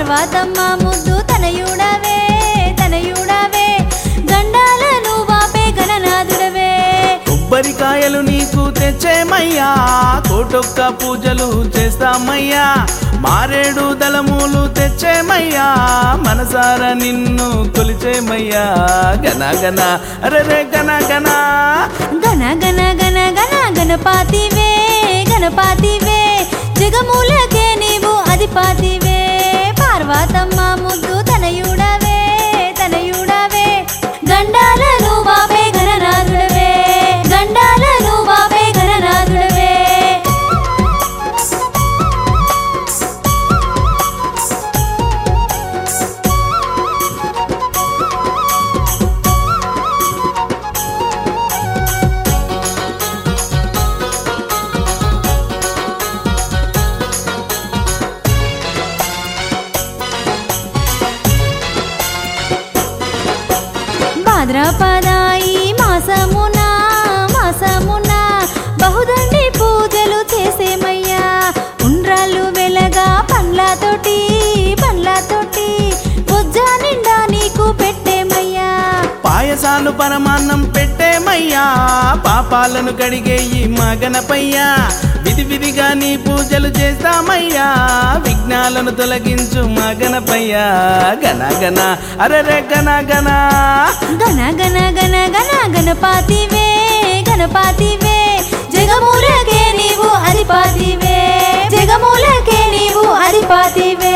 పార్వతమ్మ ముద్దు తనయుడవే తనయుడవే గండాలను వాపే గణనాథుడవే కొబ్బరికాయలు నీకు తెచ్చేమయ్యా కోటొక్క పూజలు చేస్తామయ్యా మారేడు దళములు తెచ్చేమయ్యా మనసార నిన్ను కొలిచేమయ్యా గన గన అరే గన గన గణ గణ గణ గణ గణపాతివే గణపాతివే జగమూలకే నీవు అధిపాతివే పార్వతమ్మ ముద్దు తనయుడవే తనయుడవే గండాలను వాపే గణనాథుడవే గండాలను వాపే గణనాథుడవే భాద్రపదాయి మాసమున మాసమున బహుదండి పూజలు చేసేమయ్యా ఉండ్రాళ్ళు వెలగా పండ్లతోటి పండ్లతోటి బొజ్జ నిండా నీకు పెట్టేమయ్యా పాయసాలు పరమాన్నం పెట్టేమయ్యా పాపాలను కడిగే ఈ మగనపయ్యా విధి విధిగా నీ పూజలు చేస్తామయ్యా విఘ్నాలను తొలగించు మగనపయ్యా గన గన అరే గన గన గణ గణ గణ గణ గణపాతివే గణపాతివే జగమూలకే నీవు అధిపాతివే జగమూలకే నీవు అధిపాతివే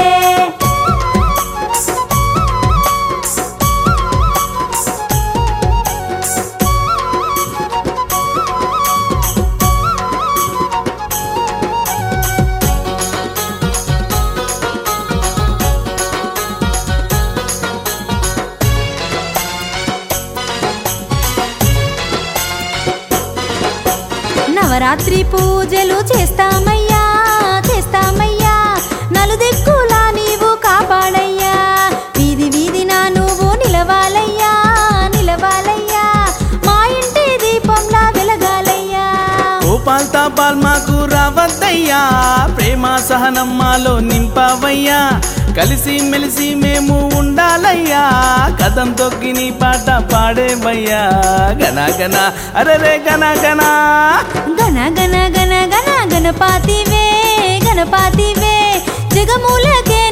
నవరాత్రి పూజలు చేస్తామయ్యా చేస్తామయ్యా నలుదిక్కులా నీవు కాపాడయ్యా వీధి వీధిన నువ్వు నిలవాలయ్యా నిలవాలయ్యా మా ఇంటి దీపంలా వెలగాలయ్యా గోపాల్ తాపాల్ మాకు రావద్దయ్యా ప్రేమ సహనం మాలో నింపవయ్యా కలిసి మెలిసి మేము ఉండాలయ్యా కథం తొక్కి నీ పాట పాడేవయ్యా గన గన అరే గన గన గణ గణ గణ గణ గణపాతివే గణపాతివే జగమూలకే